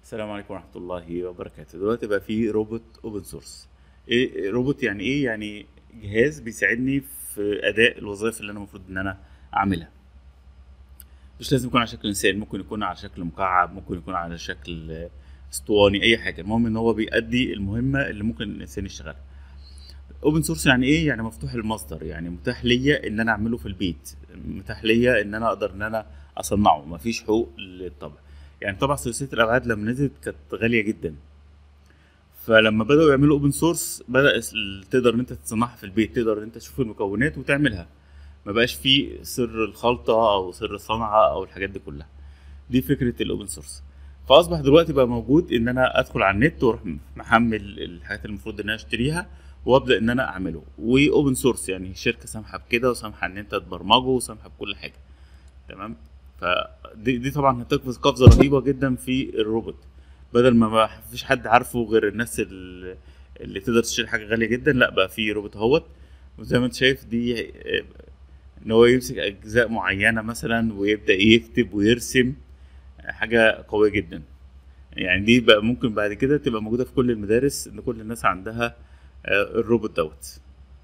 السلام عليكم ورحمة الله وبركاته دلوقتي بقى في روبوت اوبن سورس ايه روبوت يعني ايه يعني جهاز بيساعدني في اداء الوظائف اللي انا المفروض ان انا اعملها مش لازم يكون على شكل انسان ممكن يكون على شكل مكعب ممكن يكون على شكل آه، اسطواني اي حاجه المهم ان هو بيأدي المهمه اللي ممكن الانسان يشتغلها اوبن سورس يعني ايه يعني مفتوح المصدر يعني متاح ليا ان انا اعمله في البيت متاح ليا ان انا اقدر ان انا اصنعه مفيش حقوق للطبع يعني طبعا ثلاثيه الابعاد لما نزلت كانت غاليه جدا فلما بداوا يعملوا اوبن سورس بدا ال- تقدر ان انت تصنعها في البيت تقدر ان انت تشوف المكونات وتعملها ما بقاش فيه سر الخلطه او سر الصنعه او الحاجات دي كلها دي فكره الاوبن سورس فاصبح دلوقتي بقى موجود ان انا ادخل على النت واروح محمل الحاجات اللي المفروض ان انا اشتريها وابدا ان انا اعمله واوبن سورس يعني الشركه سامحه بكده وسامحه ان انت تبرمجه وسامحه بكل حاجه تمام فدي دي طبعا هتقفز قفزه رهيبه جدا في الروبوت بدل ما ما فيش حد عارفه غير الناس ال- اللي تقدر تشتري حاجه غاليه جدا لا بقى في روبوت اهوت وزي ما انت شايف دي آه، ان هو يمسك اجزاء معينه مثلا ويبدا يكتب ويرسم حاجه قويه جدا يعني دي بقى ممكن بعد كده تبقى موجوده في كل المدارس ان كل الناس عندها آه، الروبوت دوت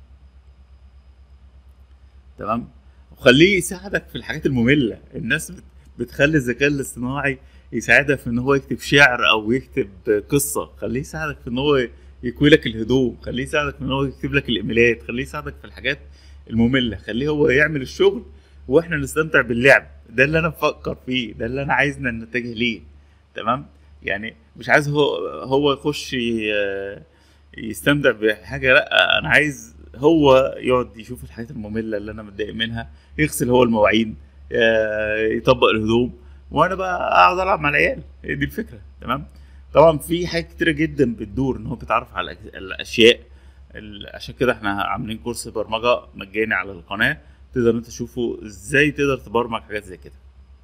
تمام وخليه يساعدك في الحاجات الممله الناس بت- بتخلي الذكاء الاصطناعي يساعدها في ان هو يكتب شعر او يكتب قصه خليه يساعدك في ان هو يكوي لك الهدوم خليه يساعدك في ان هو يكتب لك الايميلات خليه يساعدك في الحاجات الممله خليه هو يعمل الشغل واحنا نستمتع باللعب ده اللي انا بفكر فيه ده اللي انا عايزنا نتجه ليه تمام يعني مش عايز هو هو يخش ي- يستمتع بحاجه لا انا عايز هو يقعد يشوف الحاجات الممله اللي انا متضايق منها يغسل هو المواعين آه، يطبق الهدوم وانا بقى اقعد العب مع العيال هي دي الفكره تمام طبعا في حاجات كتيره جدا بتدور ان هو بيتعرف على الأج- الاشياء ال- عشان كده احنا عاملين كورس برمجه مجاني على القناه تقدر انت تشوفه ازاي تقدر تبرمج حاجات زي كده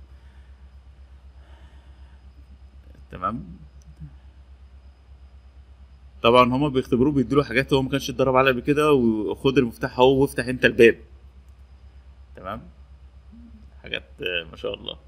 تمام طبعا هما بيختبروه بيديله حاجات هو ما كانش اتدرب عليها قبل كده وخد المفتاح اهو وافتح انت الباب تمام حاجات آه، ما شاء الله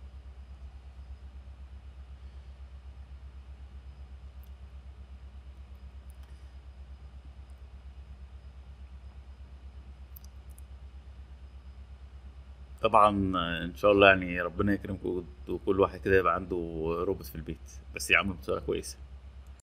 طبعا آه، ان شاء الله يعني ربنا يكرمكم وكل واحد كده يبقى عنده روبوت في البيت بس يعمل بطريقه كويسه